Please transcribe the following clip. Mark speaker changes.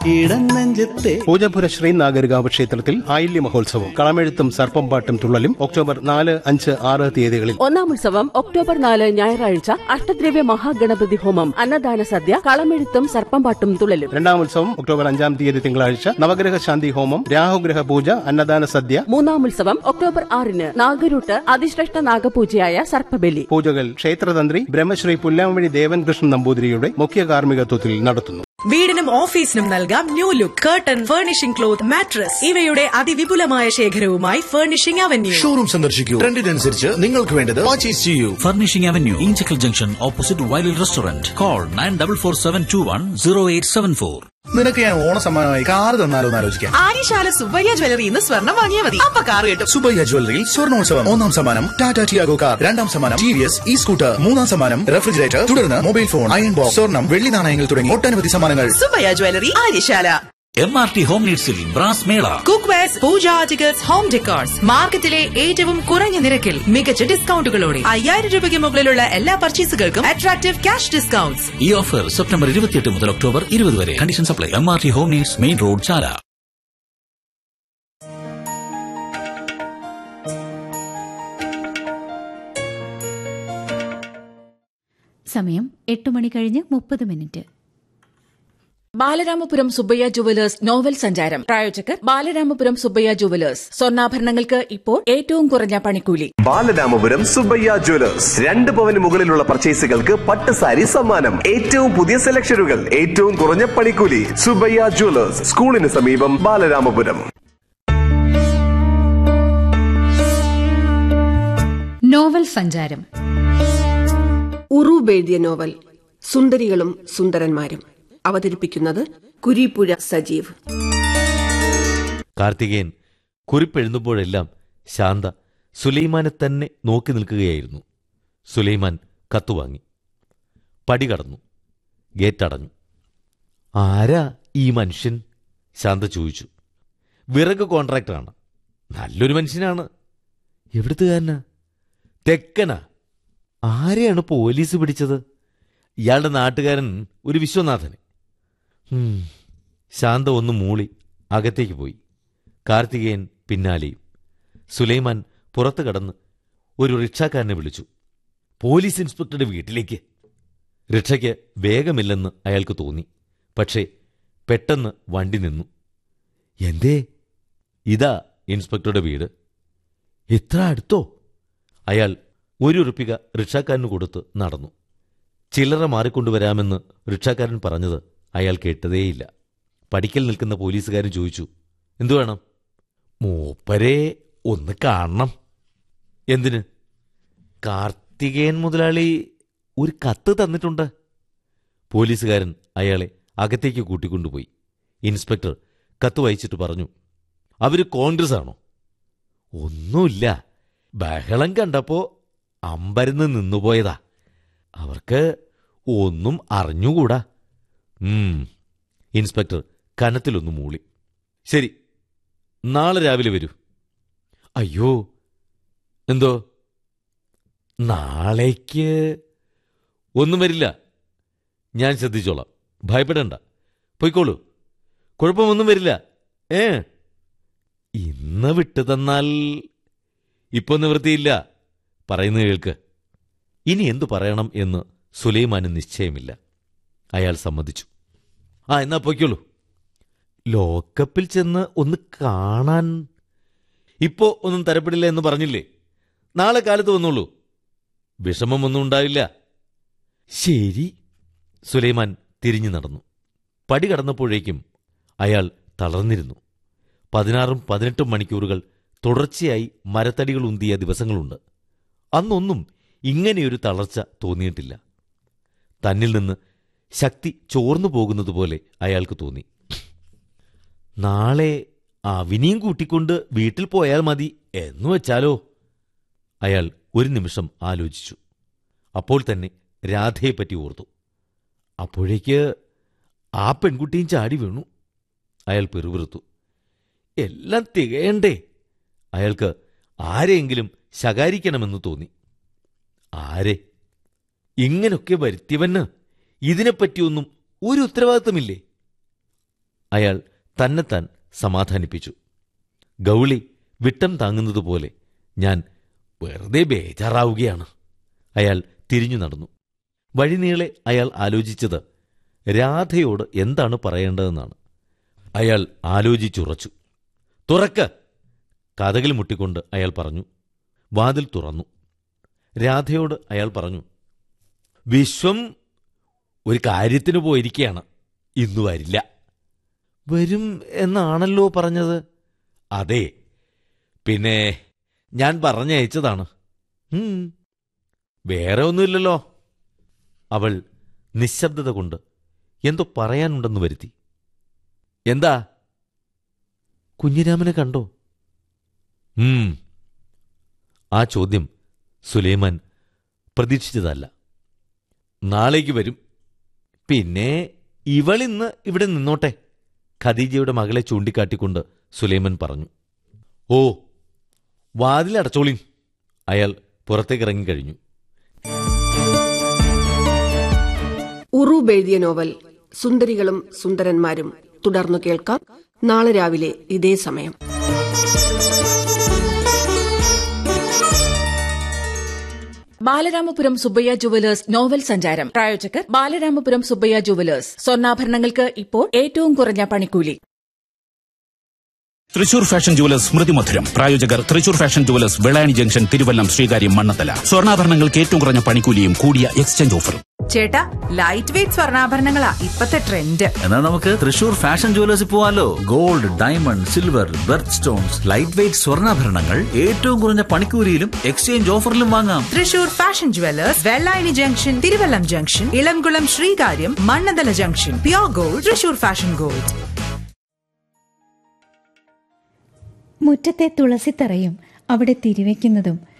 Speaker 1: ഇടനെഞ്ചത്തെ
Speaker 2: പൂജപുര ശ്രീനാഗരികാവ് ക്ഷേത്രത്തിൽ ആയില്യ മഹോത്സവം കളമെഴുത്തും സർപ്പംപാട്ടും തുള്ളലും ഒക്ടോബർ നാല് അഞ്ച് ആറ് തീയതികളിൽ
Speaker 3: ഒന്നാം ഉത്സവം ഒക്ടോബർ നാല് ഞായറാഴ്ച അഷ്ടദ്രവ്യ മഹാഗണപതി ഹോമം അന്നദാന സദ്യ കളമെഴുത്തും സർപ്പംപാട്ടും തുള്ളലും
Speaker 2: രണ്ടാം ഉത്സവം ഒക്ടോബർ അഞ്ചാം തീയതി തിങ്കളാഴ്ച നവഗ്രഹ ശാന്തി ഹോമം രാഹുഗ്രഹ പൂജ അന്നദാന സദ്യ
Speaker 3: മൂന്നാം ഉത്സവം ഒക്ടോബർ ആറിന് നാഗരൂട്ട് അതിശ്രേഷ്ഠ നാഗപൂജയായ സർപ്പബലി
Speaker 2: പൂജകൾ ക്ഷേത്രതന്ത്രി ബ്രഹ്മശ്രീ പുല്ലാമണി ദേവൻകൃഷ്ണൻ നമ്പൂതിരിയുടെ മുഖ്യ കാർമ്മികത്വത്തിൽ നടത്തുന്നു
Speaker 4: വീടിനും ഓഫീസിനും നൽകാം new look curtain furnishing cloth mattress ഇവയുടെ അതിവിപുലമായ ശേഖരവുമായി ഫർണിഷിംഗ് അവന്യൂ
Speaker 5: ഷോറൂം സന്ദർശിക്കൂ ട്രെൻഡിനനുസരിച്ച് നിങ്ങൾക്ക് വേണ്ടത് പർച്ചേസ് ചെയ്യൂ
Speaker 6: Furnishing Avenue, Inchikal Junction, opposite Wild Restaurant. Call 9447210874.
Speaker 5: നിനക്ക് ഞാൻ ഓണസമ്മാനമായി കാർ തന്നാലോ എന്ന് ആലോചിക്കാം
Speaker 4: ആര്യശാല സുബ്ബയ്യ ജ്വല്ലറി ഇന്ന് സ്വർണം വാങ്ങിയാൽ മതി അപ്പൊ കാർ കിട്ടും
Speaker 5: സുബയ്യ ജ്വല്ലറിയിൽ സ്വർണോത്സവം ഒന്നാം സമ്മാനം ടാറ്റ ടിയാഗോ കാർ രണ്ടാം സമ്മാനം T V S E scooter മൂന്നാം സമ്മാനം റെഫ്രിജറേറ്റർ തുടർന്ന് മൊബൈൽ ഫോൺ അയൺ ബോക്സ് സ്വർണം വെള്ളി നാണയങ്ങൾ തുടങ്ങി ഒട്ടനവധി സമ്മാനങ്ങൾ
Speaker 4: Subbaiah jewellery Aryasala
Speaker 6: MRT Home Needs City, Brass Mela.
Speaker 4: Cook wares puja articles home decors മാർക്കറ്റിലെ ഏറ്റവും കുറഞ്ഞ നിരക്കിൽ മികച്ച ഡിസ്കൗണ്ടുകളോടെ അയ്യായിരം രൂപയ്ക്ക് മുകളിലുള്ള എല്ലാ പർച്ചേസുകൾക്കും അട്രാക്റ്റീവ് ക്യാഷ് ഡിസ്കൗണ്ട്സ്
Speaker 6: ഈ ഓഫർ സെപ്റ്റംബർ ഇരുപത്തിയെട്ട് മുതൽ ഒക്ടോബർ ഇരുപത് വരെ condition supply M R T home needs main road Chala
Speaker 7: സമയം എട്ട് മണി കഴിഞ്ഞ് മുപ്പത് minute
Speaker 3: Balaramapuram Subbaiah jewellers novel സഞ്ചാരം പ്രായോജകർ ബാലരാമപുരം സുബ്ബയ്യ ജുവലേഴ്സ് സ്വർണ്ണാഭരണങ്ങൾക്ക് ഇപ്പോൾ ഏറ്റവും കുറഞ്ഞ പണിക്കൂലി
Speaker 8: ബാലരാമപുരം സുബയ്യ ജ്വല്ലേഴ്സ് രണ്ട് പവന് മുകളിലുള്ള പർച്ചേസുകൾക്ക് പട്ട് സാരി സമ്മാനം ഏറ്റവും പുതിയ സെലക്ഷനുകൾ ഏറ്റവും കുറഞ്ഞ പണിക്കൂലി സുബയ്യ ജ്വല്ലേഴ്സ് സ്കൂളിന് സമീപം ബാലരാമപുരം
Speaker 7: നോവൽ സഞ്ചാരം
Speaker 9: ഉറൂബ് എഴുതിയ നോവൽ സുന്ദരികളും സുന്ദരന്മാരും അവതരിപ്പിക്കുന്നത് കുരീപ്പുഴ സജീവ്
Speaker 10: കാർത്തികേയൻ കുറിപ്പെഴുതുമ്പോഴെല്ലാം ശാന്ത സുലൈമാനെ തന്നെ നോക്കി നിൽക്കുകയായിരുന്നു സുലൈമാൻ കത്തുവാങ്ങി പടി കടന്നു ഗേറ്റ് അടഞ്ഞു ആരാ ഈ മനുഷ്യൻ ശാന്ത ചോദിച്ചു വിറക് കോൺട്രാക്ടറാണ് നല്ലൊരു മനുഷ്യനാണ് എവിടുത്തുകാരനാ തെക്കനാ ആരെയാണ് പോലീസ് പിടിച്ചത് ഇയാളുടെ നാട്ടുകാരൻ ഒരു വിശ്വനാഥന് ഹും. ശാന്ത ഒന്ന് മൂളി അകത്തേക്ക് പോയി കാർത്തികേയൻ പിന്നാലെയും സുലൈമാൻ പുറത്തു കടന്ന് ഒരു റിക്ഷാക്കാരനെ വിളിച്ചു പോലീസ് ഇൻസ്പെക്ടറുടെ വീട്ടിലേക്ക് റിക്ഷയ്ക്ക് വേഗമില്ലെന്ന് അയാൾക്ക് തോന്നി പക്ഷേ പെട്ടെന്ന് വണ്ടി നിന്നു എന്തേ ഇതാ ഇൻസ്പെക്ടറുടെ വീട് ഇത്ര അടുത്തോ അയാൾ ഒരു ഉറുപ്പിക റിക്ഷാക്കാരന് കൊടുത്ത് നടന്നു ചില്ലറ മാറിക്കൊണ്ടുവരാമെന്ന് റിക്ഷാക്കാരൻ പറഞ്ഞത് അയാൾ കേട്ടതേയില്ല പടിക്കൽ നിൽക്കുന്ന പോലീസുകാരൻ ചോദിച്ചു എന്തു വേണം മൂപ്പരെ ഒന്ന് കാണണം എന്തിന് കാർത്തികേയൻ മുതലാളി ഒരു കത്ത് തന്നിട്ടുണ്ട് പോലീസുകാരൻ അയാളെ അകത്തേക്ക് കൂട്ടിക്കൊണ്ടുപോയി ഇൻസ്പെക്ടർ കത്ത് വായിച്ചിട്ട് പറഞ്ഞു അവര് കോൺഗ്രസ് ആണോ ഒന്നുമില്ല ബഹളം കണ്ടപ്പോ അമ്പരന്ന് നിന്നുപോയതാ അവർക്ക് ഒന്നും അറിഞ്ഞുകൂടാ ഉം. ഇൻസ്പെക്ടർ കനത്തിലൊന്ന് മൂളി ശരി നാളെ രാവിലെ വരൂ അയ്യോ എന്തോ നാളേക്ക് ഒന്നും വരില്ല ഞാൻ ശ്രദ്ധിച്ചോളാം ഭയപ്പെടണ്ട പൊയ്ക്കോളൂ കുഴപ്പമൊന്നും വരില്ല ഏ ഇന്ന് വിട്ടു തന്നാൽ ഇപ്പൊ നിവൃത്തിയില്ല പറയുന്നത് കേൾക്ക് ഇനി എന്തു പറയണം എന്ന് സുലൈമാന് നിശ്ചയമില്ല അയാൾ സമ്മതിച്ചു ആ എന്നാ പൊയ്ക്കോളൂ ലോക്കപ്പിൽ ചെന്ന് ഒന്ന് കാണാൻ ഇപ്പോ ഒന്നും തരപ്പെടില്ല എന്ന് പറഞ്ഞില്ലേ നാളെ കാലത്ത് വന്നോളൂ വിഷമമൊന്നും ഉണ്ടാവില്ല ശരി സുലൈമാൻ തിരിഞ്ഞു നടന്നു പടി കടന്നപ്പോഴേക്കും അയാൾ തളർന്നിരുന്നു പതിനാറും പതിനെട്ടും മണിക്കൂറുകൾ തുടർച്ചയായി മരത്തടികൾ ഉന്തിയ ദിവസങ്ങളുണ്ട് അന്നൊന്നും ഇങ്ങനെയൊരു തളർച്ച തോന്നിയിട്ടില്ല തന്നിൽ നിന്ന് ശക്തി ചോർന്നു പോകുന്നതുപോലെ അയാൾക്ക് തോന്നി നാളെ അവിനെയും കൂട്ടിക്കൊണ്ട് വീട്ടിൽ പോയാൽ മതി എന്നു വെച്ചാലോ അയാൾ ഒരു നിമിഷം ആലോചിച്ചു അപ്പോൾ തന്നെ രാധയെപ്പറ്റി ഓർത്തു അപ്പോഴേക്ക് ആ പെൺകുട്ടിയും ചാടി വീണു അയാൾ പെറുപിറുത്തു എല്ലാം തികയണ്ടേ അയാൾക്ക് ആരെയെങ്കിലും ശകാരിക്കണമെന്ന് തോന്നി ആരെ ഇങ്ങനൊക്കെ വരുത്തിയവന് ഇതിനെപ്പറ്റിയൊന്നും ഒരു ഉത്തരവാദിത്തമില്ലേ അയാൾ തന്നെത്താൻ സമാധാനിപ്പിച്ചു ഗൗളി വിട്ടം താങ്ങുന്നതുപോലെ ഞാൻ വെറുതെ ബേജാറാവുകയാണ് അയാൾ തിരിഞ്ഞു നടന്നു വഴിനീളെ അയാൾ ആലോചിച്ചത് രാധയോട് എന്താണ് പറയേണ്ടതെന്നാണ് അയാൾ ആലോചിച്ചുറച്ചു തുറക്ക് കഥകിൽ മുട്ടിക്കൊണ്ട് അയാൾ പറഞ്ഞു വാതിൽ തുറന്നു രാധയോട് അയാൾ പറഞ്ഞു വിശ്വം ഒരു കാര്യത്തിന് പോയിരിക്കുകയാണ് ഇന്നു വരില്ല വരും എന്നാണല്ലോ പറഞ്ഞത് അതെ പിന്നെ ഞാൻ പറഞ്ഞയച്ചതാണ് ഉം. വേറെ ഒന്നുമില്ലല്ലോ അവൾ നിശബ്ദത കൊണ്ട് എന്തോ പറയാനുണ്ടെന്ന് വരുത്തി എന്താ കുഞ്ഞിരാമനെ കണ്ടോ ഉം ആ ചോദ്യം സുലൈമാൻ പ്രതീക്ഷിച്ചതല്ല നാളേക്ക് വരും പിന്നെ ഇവളിന്ന് ഇവിടെ നിന്നോട്ടെ ഖദീജയുടെ മകളെ ചൂണ്ടിക്കാട്ടിക്കൊണ്ട് സുലൈമൻ പറഞ്ഞു ഓ വാതിലടച്ചോളിൻ അയാൾ പുറത്തേക്കിറങ്ങി കഴിഞ്ഞു
Speaker 9: ഉറൂബ് എഴുതിയ നോവൽ സുന്ദരികളും സുന്ദരന്മാരും തുടർന്നു കേൾക്കാം നാളെ രാവിലെ ഇതേ സമയം
Speaker 3: ബാലരാമപുരം സുബ്ബയ്യ ജുവലേഴ്സ് നോവൽ സഞ്ചാരം പ്രായോജകർ ബാലരാമപുരം സുബ്ബയ്യ ജുവലേഴ്സ് സ്വർണ്ണാഭരണങ്ങൾക്ക് ഇപ്പോൾ ഏറ്റവും കുറഞ്ഞ പണിക്കൂലി
Speaker 1: തൃശൂർ ഫാഷൻ ജുവലേഴ്സ് സ്മൃതി മധുരം പ്രായോജകർ Thrissur fashion jewellers Vellayani junction Thiruvallam Sreekaryam Mannanthala സ്വർണ്ണാഭരണങ്ങൾക്ക് ഏറ്റവും കുറഞ്ഞ പണിക്കൂലിയും കൂടിയ എക്സ്ചേഞ്ച് ഓഫറും
Speaker 4: ചേട്ടാ ലൈറ്റ് വെയിറ്റ് സ്വർണ്ണാഭരണങ്ങളാ ഇപ്പത്തെ ട്രെൻഡ്
Speaker 6: എന്നാ നമുക്ക് തൃശൂർ ഫാഷൻ ജുവലേഴ്സിൽ പോവാലോ gold diamond silver birth stones light weight സ്വർണ്ണാഭരണങ്ങൾ ഏറ്റവും കുറഞ്ഞ പണിക്കൂലിയിലും എക്സ്ചേഞ്ച് ഓഫറിലും വാങ്ങാം
Speaker 4: Thrissur fashion jewellers Vellayani junction Thiruvallam junction Elamkulam Sreekaryam Mannanthala junction pure gold Thrissur fashion gold
Speaker 7: മുറ്റത്തെ തുളസിത്തറയും അവിടെ തിരിവെക്കുന്നതും